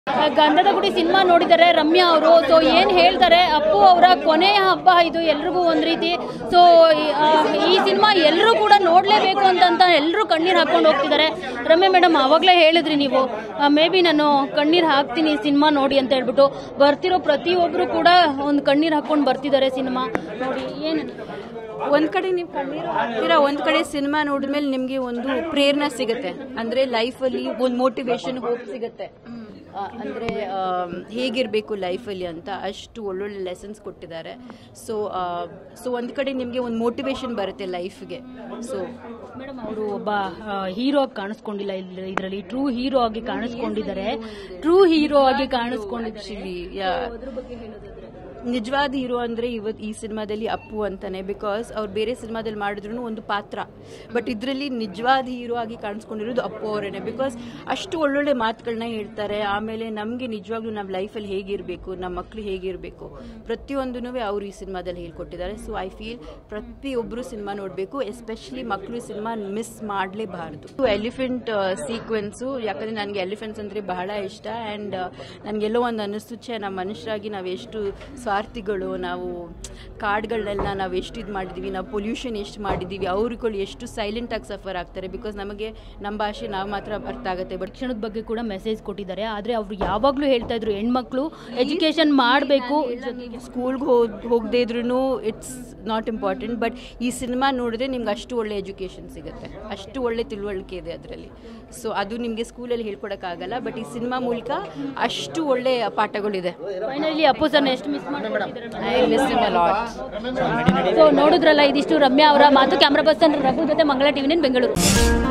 ಗಂಧದ ಗುಡಿ ಸಿನಿಮಾ ನೋಡಿದ್ದಾರೆ ರಮ್ಯಾ ಅವರು ಸೊ ಏನು ಹೇಳ್ತಾರೆ ಅಪ್ಪು ಅವರ ಕೊನೆಯ ಹಬ್ಬ ಇದು ಎಲ್ರಿಗೂ ಒಂದು ರೀತಿ ಸೊ ಈ ಸಿನಿಮಾ ಎಲ್ಲರೂ ಕೂಡ ನೋಡಲೇಬೇಕು ಅಂತಂತ ಎಲ್ಲರೂ ಕಣ್ಣೀರು ಹಾಕ್ಕೊಂಡು ಹೋಗ್ತಿದ್ದಾರೆ ರಮ್ಯಾ ಮೇಡಮ್ ಆವಾಗಲೇ ಹೇಳಿದ್ರಿ ನೀವು ಮೇ ಬಿ ನಾನು ಕಣ್ಣೀರು ಹಾಕ್ತೀನಿ ಸಿನಿಮಾ ನೋಡಿ ಅಂತ ಹೇಳ್ಬಿಟ್ಟು ಬರ್ತಿರೋ ಪ್ರತಿಯೊಬ್ಬರು ಕೂಡ ಒಂದು ಕಣ್ಣೀರು ಹಾಕ್ಕೊಂಡು ಬರ್ತಿದ್ದಾರೆ ಸಿನಿಮಾ ನೋಡಿ ಏನು ಒಂದ್ ಕಡೆ ನೀವು ಕಣ್ಣೀರು ಹಾಕ್ತೀರಾ ಒಂದ್ ಕಡೆ ಸಿನಿಮಾ ನೋಡಿದ್ಮೇಲೆ ನಿಮ್ಗೆ ಒಂದು ಪ್ರೇರಣೆ ಸಿಗುತ್ತೆ ಅಂದ್ರೆ ಲೈಫಲ್ಲಿ ಒಂದು ಮೋಟಿವೇಶನ್ ಹೋಪ್ ಸಿಗುತ್ತೆ ಆ, ಅಂದ್ರೆ ಆಮ್, ಹೇಗಿರ್ಬೇಕು ಲೈಫಲ್ಲಿ ಅಂತ ಅಷ್ಟು ಒಳ್ಳೊಳ್ಳೆ ಲೆಸನ್ಸ್ ಕೊಟ್ಟಿದ್ದಾರೆ ಸೊ ಸೊ ಒಂದ್ ಕಡೆ ನಿಮ್ಗೆ ಒಂದು ಮೋಟಿವೇಶನ್ ಬರುತ್ತೆ ಲೈಫ್ಗೆ ಸೊ ಮೇಡಮ್ ಅವರು ಒಬ್ಬ ಹೀರೋ ಆಗಿ ಕಾಣಿಸ್ಕೊಂಡಿಲ್ಲ ಇದರಲ್ಲಿ ಟ್ರೂ ಹೀರೋ ಆಗಿ ಕಾಣಿಸ್ಕೊಂಡಿದ್ದಾರೆ ಟ್ರೂ ಹೀರೋ ಆಗಿ ಕಾಣಿಸ್ಕೊಂಡಿದ್ದಾರೆ ಅದ್ರ ಬಗ್ಗೆ ಹೇಳೋದಾದ್ರೆ ನಿಜವಾದ ಹೀರೋ ಅಂದ್ರೆ ಇವತ್ತು ಈ ಸಿನಿಮಾದಲ್ಲಿ ಅಪ್ಪು ಅಂತಾನೆ ಬಿಕಾಸ್ ಅವ್ರು ಬೇರೆ ಸಿನಿಮಾದಲ್ಲಿ ಮಾಡಿದ್ರು ಒಂದು ಪಾತ್ರ ಬಟ್ ಇದರಲ್ಲಿ ನಿಜವಾದ ಹೀರೋ ಆಗಿ ಕಾಣಿಸ್ಕೊಂಡಿರೋದು ಅಪ್ಪು ಅವರೇನೆ ಬಿಕಾಸ್ ಅಷ್ಟು ಒಳ್ಳೊಳ್ಳೆ ಮಾತುಗಳನ್ನ ಹೇಳ್ತಾರೆ ಆಮೇಲೆ ನಮಗೆ ನಿಜವಾಗ್ಲೂ ನಮ್ಮ ಲೈಫಲ್ಲಿ ಹೇಗಿರಬೇಕು ನಮ್ಮ ಮಕ್ಕಳು ಹೇಗಿರಬೇಕು ಪ್ರತಿಯೊಂದೂ ಅವ್ರು ಈ ಸಿನಿಮಾದಲ್ಲಿ ಹೇಳ್ಕೊಟ್ಟಿದ್ದಾರೆ ಸೊ ಐ ಫೀಲ್ ಪ್ರತಿಯೊಬ್ಬರು ಸಿನಿಮಾ ನೋಡಬೇಕು ಎಸ್ಪೆಷಲಿ ಮಕ್ಕಳು ಸಿನಿಮಾ ಮಿಸ್ ಮಾಡಲೇಬಾರ್ದು ಎಲಿಫೆಂಟ್ ಸೀಕ್ವೆನ್ಸು ಯಾಕಂದರೆ ನನಗೆ ಎಲಿಫೆಂಟ್ಸ್ ಅಂದರೆ ಬಹಳ ಇಷ್ಟ ಆ್ಯಂಡ್ ನನಗೆಲ್ಲೋ ಒಂದು ಅನ್ನಿಸ್ತು ಛೇ ನಮ್ಮ ಮನುಷ್ಯರಾಗಿ ನಾವು ಎಷ್ಟು ಸ್ವಾರ್ಥಿಗಳು ನಾವು ಕಾಡುಗಳನ್ನೆಲ್ಲ ನಾವು ಎಷ್ಟು ಇದು ಮಾಡಿದ್ದೀವಿ ನಾವು ಪೊಲ್ಯೂಷನ್ ಎಷ್ಟು ಮಾಡಿದ್ದೀವಿ ಅವ್ರುಗಳು ಎಷ್ಟು ಸೈಲೆಂಟಾಗಿ ಸಫರ್ ಆಗ್ತಾರೆ ಬಿಕಾಸ್ ನಮಗೆ ನಮ್ಮ ಭಾಷೆ ನಾವು ಮಾತ್ರ ಅರ್ಥ ಆಗುತ್ತೆ ಬಟ್ ಶಿಕ್ಷಣದ ಬಗ್ಗೆ ಕೂಡ ಮೆಸೇಜ್ ಕೊಟ್ಟಿದ್ದಾರೆ ಆದರೆ ಅವರು ಯಾವಾಗಲೂ ಹೇಳ್ತಾ ಇದ್ರು ಹೆಣ್ಮಕ್ಳು ಎಜುಕೇಶನ್ ಮಾಡಬೇಕು ಸ್ಕೂಲ್ಗೆ ಹೋದ್ ಹೋಗದೇ ಇದ್ರೂ ಇಟ್ಸ್ ನಾಟ್ ಇಂಪಾರ್ಟೆಂಟ್ ಬಟ್ ಈ ಸಿನಿಮಾ ನೋಡಿದ್ರೆ ನಿಮ್ಗೆ ಅಷ್ಟು ಒಳ್ಳೆ ಎಜುಕೇಷನ್ ಸಿಗುತ್ತೆ ಅಷ್ಟು ಒಳ್ಳೆ ತಿಳುವಳಿಕೆ ಇದೆ ಅದರಲ್ಲಿ ಸೊ ಅದು ನಿಮಗೆ ಸ್ಕೂಲಲ್ಲಿ ಹೇಳ್ಕೊಡೋಕ್ಕಾಗಲ್ಲ ಬಟ್ ಈ ಸಿನಿಮಾ ಮೂಲಕ ಅಷ್ಟು ಒಳ್ಳೆ ಪಾಠಗಳಿದೆ ಫೈನಲಿ ಅಪ್ಪು ಸರ್ ಎಷ್ಟು ಮಿಸ್ ಮಾಡ್ಕೊಂಡಿದ್ದಾರೆ I miss him a lot so ನೋಡಿದ್ರಲ್ಲ ಇದಿಷ್ಟು ರಮ್ಯಾ ಅವರ ಮಾತು ಕ್ಯಾಮ್ರಾ ಪರ್ಸನ್ ರಘು ಜೊತೆ ಮಂಗಳ ಟಿವಿ ಬೆಂಗಳೂರು